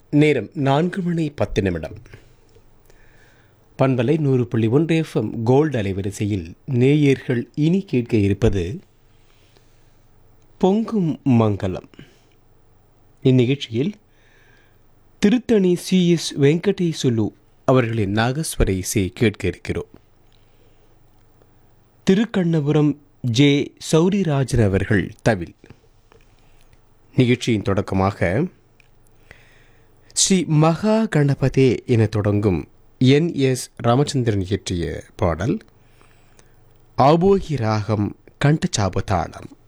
நேரம் நான்கு மணி பத்து நிமிடம் பண்பலை நூறு புள்ளி ஒன்று எஃப்எம் கோல்டு அலைவரிசையில் நேயர்கள் இனி கேட்க இருப்பது பொங்கும் மங்கலம் இந்நிகழ்ச்சியில் திருத்தணி சி எஸ் வெங்கடேசுலு அவர்களின் நாகஸ்வர இசை கேட்க இருக்கிறோம் திருக்கண்ணபுரம் ஜே சௌரிராஜன் அவர்கள் தவில் நிகழ்ச்சியின் தொடக்கமாக ஸ்ரீ மகா கணபதே என தொடங்கும் என் எஸ் ராமச்சந்திரன் இயற்றிய பாடல் ஆபோகி ராகம் கண்டச்சாபதாளம்